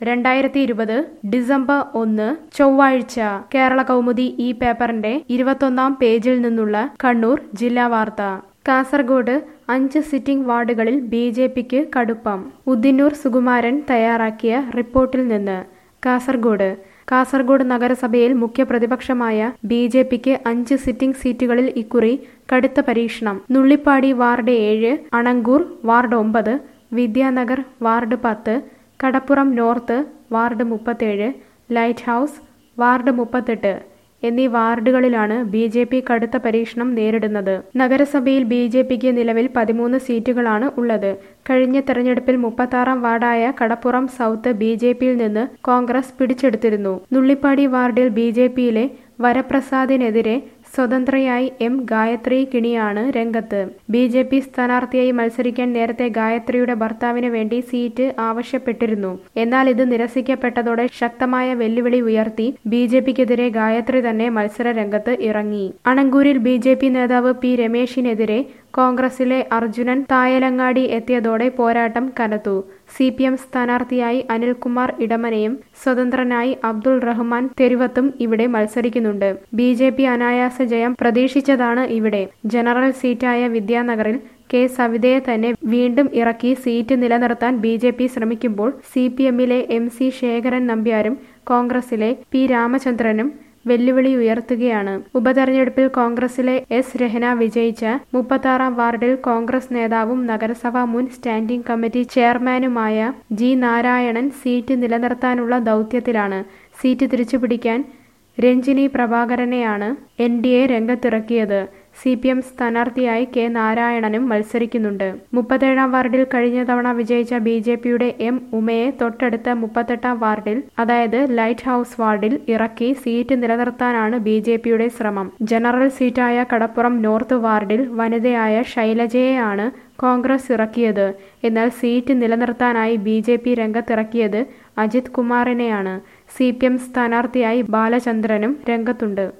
രണ്ടായിരത്തി ഇരുപത് ഡിസംബർ ഒന്ന് ചൊവ്വാഴ്ച കേരള കൗമുദി ഈ പേപ്പറിന്റെ ഇരുപത്തൊന്നാം പേജിൽ നിന്നുള്ള കണ്ണൂർ ജില്ലാ വാർത്ത കാസർഗോഡ് അഞ്ച് സിറ്റിംഗ് വാർഡുകളിൽ ബി ജെ പിക്ക് കടുപ്പം ഉദിന്നൂർ സുകുമാരൻ തയ്യാറാക്കിയ റിപ്പോർട്ടിൽ നിന്ന് കാസർഗോഡ് കാസർഗോഡ് നഗരസഭയിൽ മുഖ്യ പ്രതിപക്ഷമായ ബി ജെ പിക്ക് അഞ്ച് സിറ്റിംഗ് സീറ്റുകളിൽ ഇക്കുറി കടുത്ത പരീക്ഷണം നുള്ളിപ്പാടി വാർഡ് ഏഴ് അണങ്കൂർ വാർഡ് ഒമ്പത് വിദ്യാനഗർ വാർഡ് പത്ത് കടപ്പുറം നോർത്ത് വാർഡ് മുപ്പത്തേഴ് ലൈറ്റ് ഹൗസ് വാർഡ് മുപ്പത്തെട്ട് എന്നീ വാർഡുകളിലാണ് ബി ജെ പി കടുത്ത പരീക്ഷണം നേരിടുന്നത് നഗരസഭയിൽ ബി ജെ പിക്ക് നിലവിൽ പതിമൂന്ന് സീറ്റുകളാണ് ഉള്ളത് കഴിഞ്ഞ തെരഞ്ഞെടുപ്പിൽ മുപ്പത്താറാം വാർഡായ കടപ്പുറം സൗത്ത് ബി ജെ പിയിൽ നിന്ന് കോൺഗ്രസ് പിടിച്ചെടുത്തിരുന്നു നുള്ളിപ്പാടി വാർഡിൽ ബി ജെ പിയിലെ വരപ്രസാദിനെതിരെ സ്വതന്ത്രയായി എം ഗായത്രി കിണിയാണ് രംഗത്ത് ബി ജെ പി സ്ഥാനാർത്ഥിയായി മത്സരിക്കാൻ നേരത്തെ ഗായത്രിയുടെ ഭർത്താവിന് വേണ്ടി സീറ്റ് ആവശ്യപ്പെട്ടിരുന്നു എന്നാൽ ഇത് നിരസിക്കപ്പെട്ടതോടെ ശക്തമായ വെല്ലുവിളി ഉയർത്തി ബി ജെ പിക്കെതിരെ ഗായത്രി തന്നെ മത്സര രംഗത്ത് ഇറങ്ങി അണങ്കൂരിൽ ബി ജെ പി നേതാവ് പി രമേശിനെതിരെ കോൺഗ്രസിലെ അർജുനൻ തായലങ്ങാടി എത്തിയതോടെ പോരാട്ടം കനത്തു സി പി എം സ്ഥാനാർത്ഥിയായി അനിൽകുമാർ ഇടമനയും സ്വതന്ത്രനായി അബ്ദുൾ റഹ്മാൻ തെരുവത്തും ഇവിടെ മത്സരിക്കുന്നുണ്ട് ബി ജെ പി അനായാസ ജയം പ്രതീക്ഷിച്ചതാണ് ഇവിടെ ജനറൽ സീറ്റായ വിദ്യാനഗറിൽ കെ സവിതയെ തന്നെ വീണ്ടും ഇറക്കി സീറ്റ് നിലനിർത്താൻ ബി ജെ പി ശ്രമിക്കുമ്പോൾ സി പി എമ്മിലെ എം സി ശേഖരൻ നമ്പ്യാരും കോൺഗ്രസിലെ പി രാമചന്ദ്രനും വെല്ലുവിളി ഉയർത്തുകയാണ് ഉപതെരഞ്ഞെടുപ്പിൽ കോൺഗ്രസിലെ എസ് രഹന വിജയിച്ച മുപ്പത്താറാം വാർഡിൽ കോൺഗ്രസ് നേതാവും നഗരസഭാ മുൻ സ്റ്റാൻഡിംഗ് കമ്മിറ്റി ചെയർമാനുമായ ജി നാരായണൻ സീറ്റ് നിലനിർത്താനുള്ള ദൗത്യത്തിലാണ് സീറ്റ് തിരിച്ചുപിടിക്കാൻ രഞ്ജിനി പ്രഭാകരനെയാണ് എൻ ഡി എ രംഗത്തിറക്കിയത് സി പി എം സ്ഥാനാർത്ഥിയായി കെ നാരായണനും മത്സരിക്കുന്നുണ്ട് മുപ്പത്തേഴാം വാർഡിൽ കഴിഞ്ഞ തവണ വിജയിച്ച ബി ജെ പിയുടെ എം ഉമയെ തൊട്ടടുത്ത മുപ്പത്തെട്ടാം വാർഡിൽ അതായത് ലൈറ്റ് ഹൗസ് വാർഡിൽ ഇറക്കി സീറ്റ് നിലനിർത്താനാണ് ബി ജെ പിയുടെ ശ്രമം ജനറൽ സീറ്റായ കടപ്പുറം നോർത്ത് വാർഡിൽ വനിതയായ ശൈലജയെയാണ് കോൺഗ്രസ് ഇറക്കിയത് എന്നാൽ സീറ്റ് നിലനിർത്താനായി ബി ജെ പി രംഗത്തിറക്കിയത് അജിത് കുമാറിനെയാണ് സി പി എം സ്ഥാനാർത്ഥിയായി ബാലചന്ദ്രനും രംഗത്തുണ്ട്